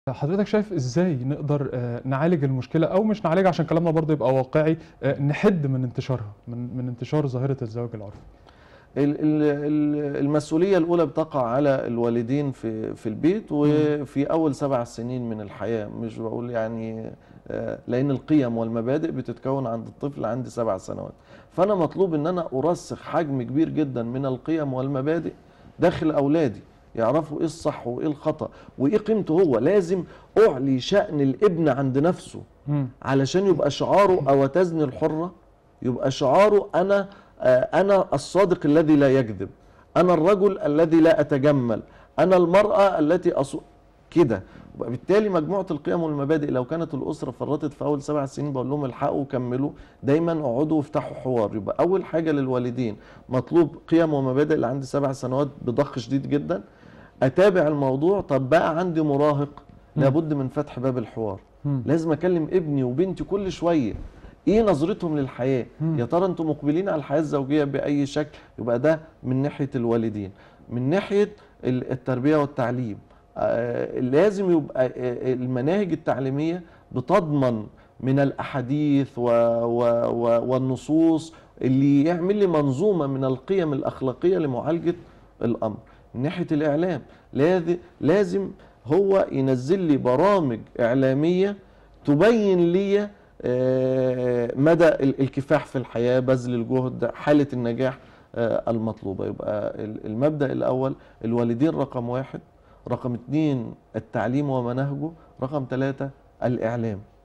حضرتك شايف إزاي نقدر آآ نعالج المشكلة أو مش نعالجها عشان كلامنا برضه يبقى واقعي، آآ نحِد من انتشارها، من من انتشار ظاهرة الزواج العرفي؟ ال ال ال المسؤولية الأولى بتقع على الوالدين في في البيت إمم. وفي أول 7 سنين من الحياة، مش باقول يعني آآ لأن القيم والمبادئ بتتكوّن عند الطفل عند 7 سنوات، فأنا مطلوب إن أنا أرسّخ حجم كبير جدًا من القيم والمبادئ داخل أولادي، يعرفوا إيه الصح وإيه الخطأ وإيه قيمته هو، لازم أُعلي شأن الابن عند نَفْسه إمم. علشان يبقى شعاره أو تزني الحرة يبقى شعاره أنا آآ أنا الصادق الذي لا يكذب، أنا الرجل الذي لا أتجمل، أنا المرأة التي أص كده، وبالتالي مجموعة القيم والمبادئ لو كانت الأسرة فرّطت في أول 7 سنين باقول لهم الحقوا وكمّلوا، دايمًا اقعدوا وافتحوا حوار، يبقى أول حاجة للوالدين مطلوب قيم ومبادئ لعند 7 سنوات بضخ شديد جدًا، أتابع الموضوع، طب بقى عندي مراهق إمم. لابد من فتح باب الحوار، إمم. لازم أكلم ابني وبنتي كل شوية، إيه نظرتهم للحياة؟ إمم. يا ترى أنتم مقبلين على الحياة الزوجية بأي شكل؟ يبقى ده من ناحية الوالدين، من ناحية ال التربية والتعليم آآ لازم يبقى آآ المناهج التعليمية بتضمن من الأحاديث و و و والنصوص اللي يعمل لي منظومة من القيم الأخلاقية لمعالجة الأمر، من ناحية الإعلام لاذ لازم هو ينزّل لي برامج إعلامية تبيّن ليّا آآ مدى ال الكفاح في الحياة، بذل الجهد، حالة النجاح آآ المطلوبة، يبقى ال المبدأ الأول الوالدين رقم 1، رقم 2 التعليم ومناهجه، رقم 3 الإعلام.